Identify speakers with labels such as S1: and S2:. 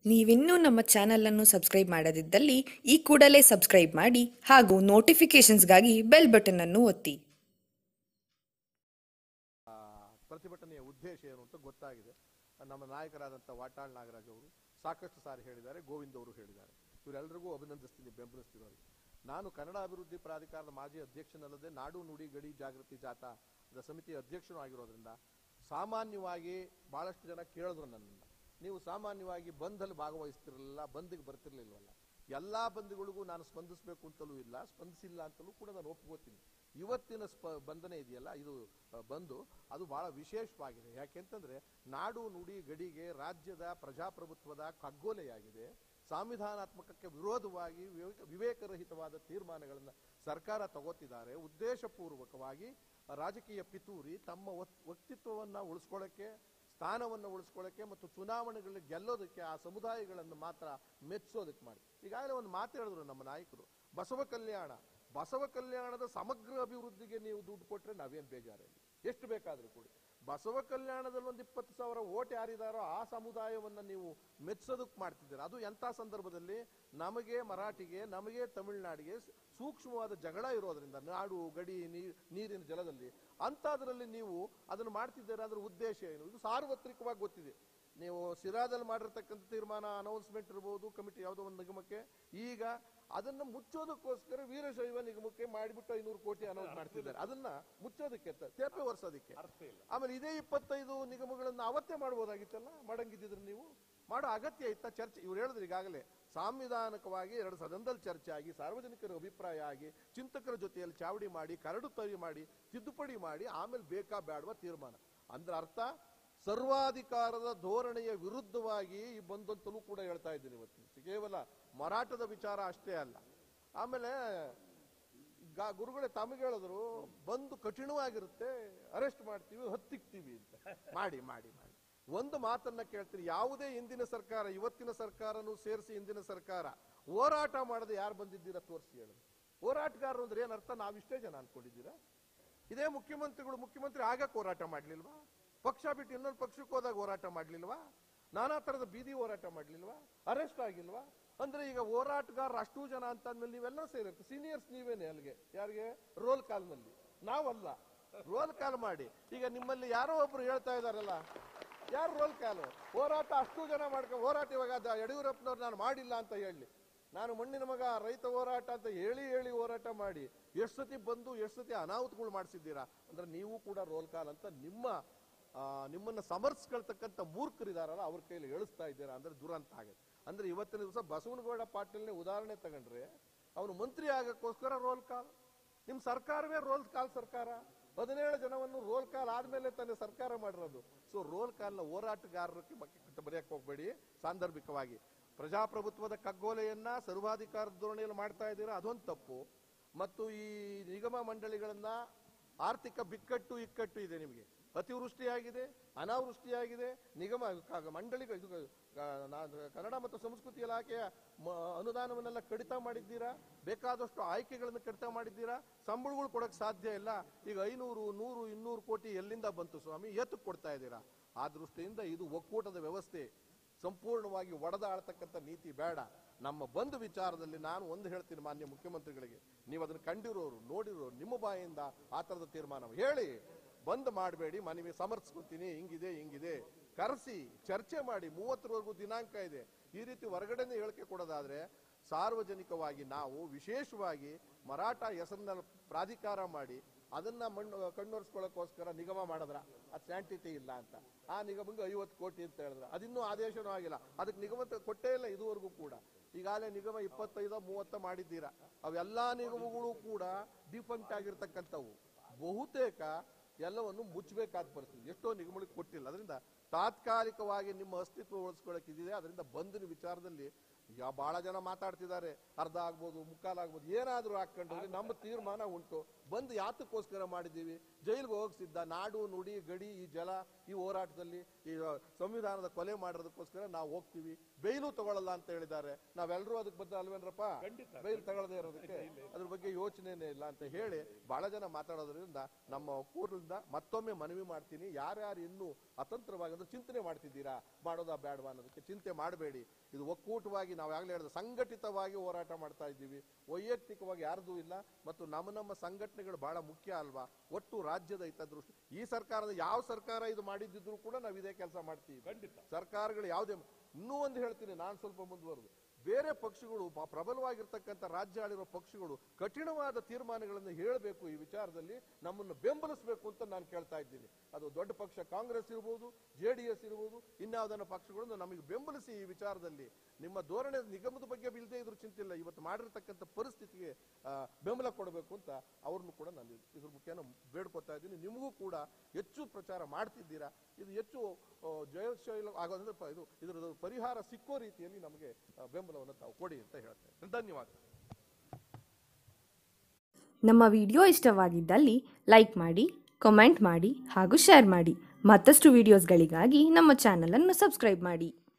S1: ನೀವಿನ್ನೂ ನಮ್ಮ ಚಾನೆಲ್ ಅನ್ನು ಸಬ್ಸ್ಕ್ರೈಬ್ ಮಾಡದಿದ್ದಲ್ಲಿ ಈ ಕೂಡಲೇ ಸಬ್ಸ್ಕ್ರೈಬ್ ಮಾಡಿ ಹಾಗೂ ನೋಟಿಫಿಕೇಶನ್ಸ್ಗಾಗಿ ಬೆಲ್ ಬಟನ್ ಅನ್ನು ಒತ್ತಿ
S2: ಆ, ಪ್ರತಿಭಟನೆಯ ಉದ್ದೇಶ ಏನು ಅಂತ ಗೊತ್ತಾಗಿದೆ ನಮ್ಮ ನಾಯಕರಾದಂಥ ವಾಟಾಳ್ ನಾಗರಾಜ್ ಅವರು ಸಾಕಷ್ಟು ಸಾರಿ ಹೇಳಿದ್ದಾರೆ ಗೋವಿಂದ್ ಅವರು ಹೇಳಿದ್ದಾರೆ ಇವರೆಲ್ಲರಿಗೂ ಅಭಿನಂದಿಸ್ತೀನಿ ಬೆಂಬಲಿಸ್ತೀನಿ ಅವರಿಗೆ ನಾನು ಕನ್ನಡ ಅಭಿವೃದ್ಧಿ ಪ್ರಾಧಿಕಾರದ ಮಾಜಿ ಅಧ್ಯಕ್ಷನಲ್ಲದೆ ನಾಡು ನುಡಿ ಗಡಿ ಜಾಗೃತಿ ಜಾಥಾ ದ ಸಮಿತಿಯ ಅಧ್ಯಕ್ಷನೂ ಆಗಿರೋದ್ರಿಂದ ಸಾಮಾನ್ಯವಾಗಿ ಬಹಳಷ್ಟು ಜನ ಕೇಳಿದ್ರು ನನ್ನನ್ನು ನೀವು ಸಾಮಾನ್ಯವಾಗಿ ಬಂದಲ್ಲಿ ಭಾಗವಹಿಸ್ತಿರಲಿಲ್ಲ ಬಂದಿಗೆ ಬರ್ತಿರ್ಲಿಲ್ವಲ್ಲ ಎಲ್ಲಾ ಬಂಧುಗಳಿಗೂ ನಾನು ಸ್ಪಂದಿಸಬೇಕು ಅಂತಲೂ ಇಲ್ಲ ಸ್ಪಂದಿಸಿಲ್ಲ ಅಂತಲೂ ಕೂಡ ನಾನು ಒಪ್ಕೋತೀನಿ ಇವತ್ತಿನ ಸ್ಪ ಬಂಧನ ಇದೆಯಲ್ಲ ಇದು ಆ, ಬಂದು ಅದು ಬಹಳ ವಿಶೇಷವಾಗಿದೆ ಯಾಕೆಂತಂದ್ರೆ ನಾಡು ನುಡಿ ಗಡಿಗೆ ರಾಜ್ಯದ ಪ್ರಜಾಪ್ರಭುತ್ವದ ಕಗ್ಗೋಲೆಯಾಗಿದೆ ಸಂವಿಧಾನಾತ್ಮಕಕ್ಕೆ ವಿರೋಧವಾಗಿ ವಿವೇಕ- ವಿವೇಕರಹಿತವಾದ ತೀರ್ಮಾನಗಳನ್ನು ಸರ್ಕಾರ ತಗೋತಿದ್ದಾರೆ ಉದ್ದೇಶಪೂರ್ವಕವಾಗಿ ರಾಜಕೀಯ ಪಿತೂರಿ ತಮ್ಮ ವಕ್- ವ್ಯಕ್ತಿತ್ವವನ್ನ ಉಳಿಸ್ಕೊಳ್ಳೋಕ್ಕೆ ಸ್ಥಾನವನ್ನು ಉಳಿಸ್ಕೊಳ್ಳೋಕೆ ಮತ್ತು ಚುನಾವಣೆಗಳಲ್ಲಿ ಗೆಲ್ಲೋದಕ್ಕೆ ಆ ಸಮುದಾಯಗಳನ್ನು ಮಾತ್ರ ಮೆಚ್ಚೋದಕ್ಕೆ ಮಾಡಿ ಈಗಾಗಲೇ ಒಂದು ಮಾತು ಹೇಳಿದ್ರು ನಮ್ಮ ನಾಯಕರು ಬಸವ ಕಲ್ಯಾಣ ಬಸವ ಕಲ್ಯಾಣದ ಸಮಗ್ರ ಅಭಿವೃದ್ಧಿಗೆ ನೀವು ದುಡ್ಡು ಕೊಟ್ರೆ ನಾವೇನ್ ಬೇಜಾರಿಲ್ಲ ಎಷ್ಟು ಬೇಕಾದ್ರೂ ಕೊಡಿ ಬಸವ ಕಲ್ಯಾಣದಲ್ಲಿ ಒಂದು ಇಪ್ಪತ್ತು ಸಾವಿರ ಓಟ್ ಯಾರಿದಾರೋ ಆ ಸಮುದಾಯವನ್ನ ನೀವು ಮೆಚ್ಚೋದಕ್ಕೆ ಮಾಡ್ತಿದ್ದೀರಾ ಅದು ಎಂಥ ಸಂದರ್ಭದಲ್ಲಿ ನಮಗೆ ಮರಾಠಿಗೆ ನಮಗೆ ತಮಿಳುನಾಡಿಗೆ ಸೂಕ್ಷ್ಮವಾದ ಜಗಳ ಇರೋದ್ರಿಂದ ನಾಡು ಗಡಿ ನೀ- ನೀರಿನ ಜಲದಲ್ಲಿ ಅಂಥದ್ರಲ್ಲಿ ನೀವು ಅದನ್ನು ಮಾಡ್ತಿದ್ದೀರಾ ಅದ್ರ ಉದ್ದೇಶ ಏನು ಇದು ಸಾರ್ವತ್ರಿಕವಾಗಿ ಗೊತ್ತಿದೆ ನೀವು ಸಿರಾದಲ್ಲಿ ಮಾಡಿರ್ತಕ್ಕಂಥ ತೀರ್ಮಾನ ಅನೌನ್ಸ್ಮೆಂಟ್ ಇರ್ಬೋದು ಕಮಿಟಿ ಯಾವುದೋ ಒಂದು ನಿಗಮಕ್ಕೆ ಈಗ ಅದನ್ನ ಮುಚ್ಚೋದಕ್ಕೋಸ್ಕರ ವೀರಶೈವ ನಿಗಮಕ್ಕೆ ಮಾಡಿಬಿಟ್ಟು ಐನೂರು ಕೋಟಿ ಅನೌನ್ಸ್ ಮಾಡ್ತಿದ್ದಾರೆ ಅದನ್ನ ಮುಚ್ಚೋದಕ್ಕೆ ತ- ತೇಪೆ ಒರೆಸೋದಕ್ಕೆ ಆಮೇಲೆ ಇದೇ ಇಪ್ಪತ್ತೈದು ನಿಗಮಗಳನ್ನ ಅವತ್ತೇ ಮಾಡ್ಬೋದಾಗಿತ್ತಲ್ಲ ಮಾಡಂಗಿದ್ದಿದ್ರೆ ನೀವು ಮಾಡೋ ಅಗತ್ಯ ಇತ್ತ ಚರ್ಚೆ ಇವ್ರು ಹೇಳಿದ್ರು ಈಗಾಗಲೇ ಸಾಂವಿಧಾನಿಕವಾಗಿ ಎರಡು ಸದನದಲ್ಲಿ ಚರ್ಚೆ ಆಗಿ ಸಾರ್ವಜನಿಕರ ಅಭಿಪ್ರಾಯ ಆಗಿ ಚಿಂತಕರ ಜೊತೆಯಲ್ಲಿ ಚಾವಡಿ ಮಾಡಿ ಕರಡು ತರಿ ಮಾಡಿ ತಿದ್ದುಪಡಿ ಮಾಡಿ ಆಮೇಲೆ ಬೇಕಾ ಬೇಡವಾ ತೀರ್ಮಾನ ಅಂದ್ರೆ ಅರ್ಥ ಸರ್ವಾಧಿಕಾರದ ಧೋರಣೆಯ ವಿರುದ್ಧವಾಗಿ ಈ ಬಂದಂತಲೂ ಕೂಡ ಹೇಳ್ತಾ ಇದ್ದೀನಿ ಇವತ್ತು ಕೇವಲ ಮರಾಠದ ವಿಚಾರ ಅಷ್ಟೇ ಅಲ್ಲ ಆಮೇಲೆ ಗ- ಗುರುಗಳೇ ತಮಗೆ ಹೇಳಿದ್ರು ಬಂದು ಕಠಿಣವಾಗಿರುತ್ತೆ ಅರೆಸ್ಟ್ ಮಾಡ್ತೀವಿ ಹತ್ತಿಕ್ತೀವಿ ಅಂತ ಮಾಡಿ ಮಾಡಿ ಮಾಡಿ ಒಂದು ಮಾತನ್ನ ಕೇಳ್ತೀನಿ ಯಾವುದೇ ಹಿಂದಿನ ಸರ್ಕಾರ ಇವತ್ತಿನ ಸರ್ಕಾರನೂ ಸೇರಿಸಿ ಹಿಂದಿನ ಸರ್ಕಾರ ಹೋರಾಟ ಮಾಡದೆ ಯಾರು ಬಂದಿದ್ದೀರಾ ತೋರಿಸಿ ಹೇಳಿ ಹೋರಾಟಗಾರರು ಅಂದ್ರೆ ಏನರ್ಥ ನಾವಿಷ್ಟೇ ಜನ ಅನ್ಕೊಂಡಿದ್ದೀರಾ ಇದೇ ಮುಖ್ಯಮಂತ್ರಿಗಳು ಮುಖ್ಯಮಂತ್ರಿ ಆಗಕ್ಕೆ ಹೋರಾಟ ಮಾಡ್ಲಿಲ್ವಾ ಪಕ್ಷ ಬಿಟ್ಟು ಇನ್ನೊಂದು ಪಕ್ಷಕ್ಕೆ ಹೋದಾಗ ಹೋರಾಟ ಮಾಡ್ಲಿಲ್ವಾ ನಾನಾ ತರದ ಬೀದಿ ಹೋರಾಟ ಮಾಡ್ಲಿಲ್ವಾ ಅರೆಸ್ಟ್ ಆಗಿಲ್ವಾ ಅಂದ್ರೆ ಈಗ ಹೋರಾಟಗಾರರು ಅಷ್ಟು ಜನ ಅಂತ ಅಂದ್ಮೇಲೆ ನೀವೆಲ್ಲ ಸೇರಿರ್ತೀವಿ ಸೀನಿಯರ್ಸ್ ನೀವೇನೆ ಅಲ್ಲಿಗೆ ಯಾರಿಗೆ ರೋಲ್ ಕಾಲ್ನಲ್ಲಿ ನಾವಲ್ಲ ರೋಲ್ ಕಾಲ್ ಮಾಡಿ ಈಗ ನಿಮ್ಮಲ್ಲಿ ಯಾರೋ ಒಬ್ರು ಹೇಳ್ತಾ ಇದಾರಲ್ಲ ಯಾರು ರೋಲ್ ಕಾಲು ಹೋರಾಟ ಅಷ್ಟು ಜನ ಮಾಡ್ಕೊಂಡು ಹೋರಾಟ ಇವಾಗ ಅದ ಯಡಿಯೂರಪ್ಪನವ್ರು ನಾನು ಮಾಡಿಲ್ಲ ಅಂತ ಹೇಳಿ ನಾನು ಮಣ್ಣಿನ ಮಗ ರೈತ ಹೋರಾಟ ಅಂತ ಹೇಳಿ ಹೇಳಿ ಹೋರಾಟ ಮಾಡಿ ಎಷ್ಟು ಸತಿ ಬಂದು ಎಷ್ಟು ಸತಿ ಅನಾಹುತಗಳು ಮಾಡಿಸಿದ್ದೀರಾ ಅಂದ್ರೆ ನೀವು ಕೂಡ ರೋಲ್ ಕಾಲ್ ಅಂತ ನಿಮ್ಮ ಆ, ನಿಮ್ಮನ್ನ ಸಮರ್ಸ್ಕೊಳ್ತಕ್ಕಂಥ ಮೂರ್ಖರಿದಾರಲ್ಲ ಅವ್ರ ಕೈಲಿ ಎಳಿಸ್ತಾ ಇದ್ದೀರಾ ಅಂದ್ರೆ ದುರಂತ ಆಗುತ್ತೆ ಅಂದ್ರೆ ಇವತ್ತಿನ ದಿವಸ ಬಸವನಗೌಡ ಪಾಟೀಲ್ನೇ ಉದಾಹರಣೆ ತಗೊಂಡ್ರೆ ಅವನು ಮಂತ್ರಿ ಆಗಕ್ಕೋಸ್ಕರ ರೋಲ್ ಕಾಲ್ ನಿಮ್ ಸರ್ಕಾರವೇ ರೋಲ್ ಕಾಲ್ ಸರ್ಕಾರ ಹದಿನೇಳು ಜನವನ್ನು ರೋಲ್ ಕಾಲ್ ಆದ್ಮೇಲೆ ತಾನೇ ಸರ್ಕಾರ ಮಾಡಿರೋದು ಸೊ ರೋಲ್ ಕಾಲ್ನ ಹೋರಾಟಗಾರರಿಗೆ ಬಗ್ಗೆ ಬರೆಯಕ್ಕೆ ಹೋಗ್ಬೇಡಿ ಸಾಂದರ್ಭಿಕವಾಗಿ ಪ್ರಜಾಪ್ರಭುತ್ವದ ಕಗ್ಗೋಲೆಯನ್ನ ಸರ್ವಾಧಿಕಾರದ ಧೋರಣೆಯಲ್ಲಿ ಮಾಡ್ತಾ ಇದ್ದೀರಾ ಅದೊಂದು ತಪ್ಪು ಮತ್ತು ಈ ನಿಗಮ ಮಂಡಳಿಗಳನ್ನ ಆರ್ಥಿಕ ಬಿಕ್ಕಟ್ಟು ಇಕ್ಕಟ್ಟು ಇದೆ ನಿಮಗೆ ಅತಿವೃಷ್ಟಿಯಾಗಿದೆ ಅನಾವೃಷ್ಟಿಯಾಗಿದೆ ನಿಗಮ ಕ- ಮಂಡಳಿಗಳು ಇದು ಕ- ನಾ- ಕನ್ನಡ ಮತ್ತು ಸಂಸ್ಕೃತಿ ಇಲಾಖೆಯ ಮ- ಅನುದಾನವನ್ನೆಲ್ಲ ಕಡಿತ ಮಾಡಿದ್ದೀರಾ ಬೇಕಾದಷ್ಟು ಆಯ್ಕೆಗಳನ್ನು ಕಡಿತ ಮಾಡಿದ್ದೀರಾ ಸಂಬಳಗಳು ಕೊಡಕ್ ಸಾಧ್ಯ ಇಲ್ಲ ಈಗ ಐನೂರು ನೂರು ಇನ್ನೂರು ಕೋಟಿ ಎಲ್ಲಿಂದ ಬಂತು ಸ್ವಾಮಿ ಎತ್ತಕ್ಕೆ ಕೊಡ್ತಾ ಇದ್ದೀರಾ ಆ ದೃಷ್ಟಿಯಿಂದ ಇದು ಒಕ್ಕೂಟದ ವ್ಯವಸ್ಥೆ ಸಂಪೂರ್ಣವಾಗಿ ಒಡೆದಾಡ್ತಕ್ಕಂಥ ನೀತಿ ಬೇಡ ನಮ್ಮ ಬಂಧು ವಿಚಾರದಲ್ಲಿ ನಾನು ಒಂದು ಹೇಳ್ತೀನಿ ಮಾನ್ಯ ಮುಖ್ಯಮಂತ್ರಿಗಳಿಗೆ ನೀವು ಅದನ್ನು ಕಂಡಿರೋರು ನೋಡಿರೋರು ನಿಮ್ಮ ಬಾಯಿಂದ ಆ ಥರದ ತೀರ್ಮಾನ ಹೇಳಿ ಬಂದ್ ಮಾಡಬೇಡಿ ಮನವಿ ಸಮರ್ಸ್ಕೊತೀನಿ ಹಿಂಗಿದೆ ಹಿಂಗಿದೆ ಕರೆಸಿ ಚರ್ಚೆ ಮಾಡಿ ಮೂವತ್ತರವರೆಗೂ ದಿನಾಂಕ ಇದೆ ಈ ರೀತಿ ಹೊರಗಡೆನೆ ಹೇಳಿಕೆ ಕೊಡೋದಾದ್ರೆ ಸಾರ್ವಜನಿಕವಾಗಿ ನಾವು ವಿಶೇಷವಾಗಿ ಮರಾಠ ಹೆಸರಿನಲ್ಲಿ ಪ್ರಾಧಿಕಾರ ಮಾಡಿ ಅದನ್ನ ಮಣ್ಣು ಕಣ್ಣೊರೆಸ್ಕೊಳ್ಳೋಕ್ಕೋಸ್ಕರ ನಿಗಮ ಮಾಡಿದ್ರ ಅದು ಸ್ಯಾಂಟಿಟಿ ಇಲ್ಲ ಅಂತ ಆ ನಿಗಮಂಗೆ ಐವತ್ತು ಕೋಟಿ ಅಂತ ಹೇಳಿದ್ರ ಅದಿನ್ನೂ ಆದೇಶನೂ ಆಗಿಲ್ಲ ಅದಕ್ಕೆ ನಿಗಮ ತ- ಕೊಟ್ಟೇ ಇಲ್ಲ ಇದುವರೆಗೂ ಕೂಡ ಈಗಾಗಲೇ ನಿಗಮ ಇಪ್ಪತ್ತೈದ ಮೂವತ್ತ ಮಾಡಿದ್ದೀರಾ ಅವೆಲ್ಲಾ ನಿಗಮಗಳು ಕೂಡ ಡಿಫಂಕ್ಟ್ ಆಗಿರ್ತಕ್ಕಂಥವು ಬಹುತೇಕ ಎಲ್ಲವನ್ನು ಮುಚ್ಚಬೇಕಾದ ಪರಿಸ್ಥಿತಿ ಎಷ್ಟೋ ನಿಗಮಗಳಿಗೆ ಕೊಟ್ಟಿಲ್ಲ ಅದರಿಂದ ತಾತ್ಕಾಲಿಕವಾಗಿ ನಿಮ್ಮ ಅಸ್ತಿತ್ವ ಉಳಿಸ್ಕೊಳ್ಳೋಕೆ ಇದಿದೆ ಅದರಿಂದ ಬಂದಿನ ವಿಚಾರದಲ್ಲಿ ಯಾ ಬಹಳ ಜನ ಮಾತಾಡ್ತಿದ್ದಾರೆ ಅರ್ಧ ಆಗ್ಬೋದು ಮುಕ್ಕಾಲಾಗ್ಬೋದು ಏನಾದ್ರೂ ಹಾಕೊಂಡು ನಮ್ಮ ತೀರ್ಮಾನ ಉಂಟು ಬಂದು ಯಾತಕ್ಕೋಸ್ಕರ ಮಾಡಿದ್ದೀವಿ ಜೈಲಿಗೆ ಹೋಗಿಸಿದ್ದ ನಾಡು ನುಡಿ ಗಡಿ ಈ ಜಲ ಈ ಹೋರಾಟದಲ್ಲಿ ಈ ಸಂವಿಧಾನದ ಕೊಲೆ ಮಾಡೋದಕ್ಕೋಸ್ಕರ ನಾವು ಹೋಗ್ತೀವಿ ಬೈಲು ತಗೊಳ್ಳಲ್ಲ ಅಂತ ಹೇಳಿದ್ದಾರೆ ನಾವೆಲ್ಲರೂ ಅದಕ್ಕೆ ಬದ್ಧ ಅಲ್ವೇನ್ರಪ್ಪ ಬೈಲ್ ತಗೊಳ್ಳದೆ ಇರೋದಕ್ಕೆ ಅದ್ರ ಬಗ್ಗೆ ಯೋಚನೆನೇ ಇಲ್ಲ ಅಂತ ಹೇಳಿ ಬಹಳ ಜನ ಮಾತಾಡೋದ್ರಿಂದ ನಮ್ಮ ಒಕ್ಕೂಟದಿಂದ ಮತ್ತೊಮ್ಮೆ ಮನವಿ ಮಾಡ್ತೀನಿ ಯಾರ್ಯಾರು ಇನ್ನೂ ಅತಂತ್ರವಾಗಿ ಅಂದ್ರೆ ಅನ್ನೋದು ಚಿಂತನೆ ಮಾಡ್ತಿದ್ದೀರಾ ಮಾಡೋದಾ ಬೇಡವಾ ಅನ್ನೋದಕ್ಕೆ ಚಿಂತೆ ಮಾಡಬೇಡಿ ಇದು ಒಕ್ಕೂಟವಾಗಿ ನಾವು ಆಗಲೇ ಹೇಳಿದ ಸಂಘಟಿತವಾಗಿ ಹೋರಾಟ ಮಾಡ್ತಾ ಇದ್ದೀವಿ ವೈಯಕ್ತಿಕವಾಗಿ ಯಾರ್ದೂ ಇಲ್ಲ ಮತ್ತು ನಮ್ಮ ನಮ್ಮ ಸಂಘಟನೆಗಳು ಬಹಳ ಮುಖ್ಯ ಅಲ್ವಾ ಒಟ್ಟು ರಾಜ್ಯದ ಹಿತದೃಷ್ಟಿ ಈ ಸರ್ಕಾರದ ಯಾವ ಸರ್ಕಾರ ಇದು ಮಾಡಿದ್ದಿದ್ರು ಕೂಡ ನಾವು ಇದೇ ಕೆಲಸ ಮಾಡ್ತೀವಿ ಸರ್ಕಾರಗಳು ಯಾವುದೇ ಇನ್ನೂ ಒಂದು ಹೇಳ್ತೀನಿ ನಾನು ಸ್ವಲ್ಪ ಮುಂದುವರೆದು ಬೇರೆ ಪಕ್ಷಗಳು ಪ- ಪ್ರಬಲವಾಗಿರ್ತಕ್ಕಂಥ ರಾಜ್ಯ ಆಳಿರೋ ಪಕ್ಷಗಳು ಕಠಿಣವಾದ ತೀರ್ಮಾನಗಳನ್ನು ಹೇಳಬೇಕು ಈ ವಿಚಾರದಲ್ಲಿ ನಮ್ಮನ್ನು ಬೆಂಬಲಿಸಬೇಕು ಅಂತ ನಾನು ಕೇಳ್ತಾ ಇದ್ದೀನಿ ಅದು ದೊಡ್ಡ ಪಕ್ಷ ಕಾಂಗ್ರೆಸ್ ಇರ್ಬೋದು ಜೆ ಡಿ ಎಸ್ ಇರ್ಬೋದು ಇನ್ಯಾವುದನ್ನ ಪಕ್ಷಗಳನ್ನು ನಮಗೆ ಬೆಂಬಲಿಸಿ ಈ ವಿಚಾರದಲ್ಲಿ ನಿಮ್ಮ ಧೋರಣೆ ನಿಗಮದ ಬಗ್ಗೆ ಇಲ್ಲದೆ ಇದ್ರ ಚಿಂತಿಲ್ಲ ಇವತ್ತು ಮಾಡಿರ್ತಕ್ಕಂಥ ಪರಿಸ್ಥಿತಿಗೆ ಆ, ಬೆಂಬಲ ಕೊಡಬೇಕು ಅಂತ ಅವ್ರನ್ನು ಕೂಡ ನಾನು ಇದ್ರ ಮುಖ್ಯನ ಬೇಡ್ಕೊತಾ ಇದ್ದೀನಿ ನಿಮಗೂ ಕೂಡ ಹೆಚ್ಚು ಪ್ರಚಾರ ಮಾಡ್ತಿದ್ದೀರಾ ಇದು ಹೆಚ್ಚು ಆ, ಜಯಶೀಲ ಆಗೋದಂದ್ರೆ ಪ- ಇದು ಇದರ ಪರಿಹಾರ ಸಿಕ್ಕೋ ರೀತಿಯಲ್ಲಿ ನಮಗೆ ಆ, ಬೆಂಬಲವನ್ನು ತಾವು ಕೊಡಿ ಅಂತ ಹೇಳ್ತೇನೆ ಧನ್ಯವಾದ
S1: ನಮ್ಮ ವಿಡಿಯೋ ಇಷ್ಟವಾಗಿದ್ದಲ್ಲಿ ಲೈಕ್ ಮಾಡಿ ಕಮೆಂಟ್ ಮಾಡಿ ಹಾಗೂ ಶೇರ್ ಮಾಡಿ ಮತ್ತಷ್ಟು ವಿಡಿಯೋಸ್ಗಳಿಗಾಗಿ ನಮ್ಮ ಚಾನಲನ್ನು ಸಬ್ಸ್ಕ್ರೈಬ್ ಮಾಡಿ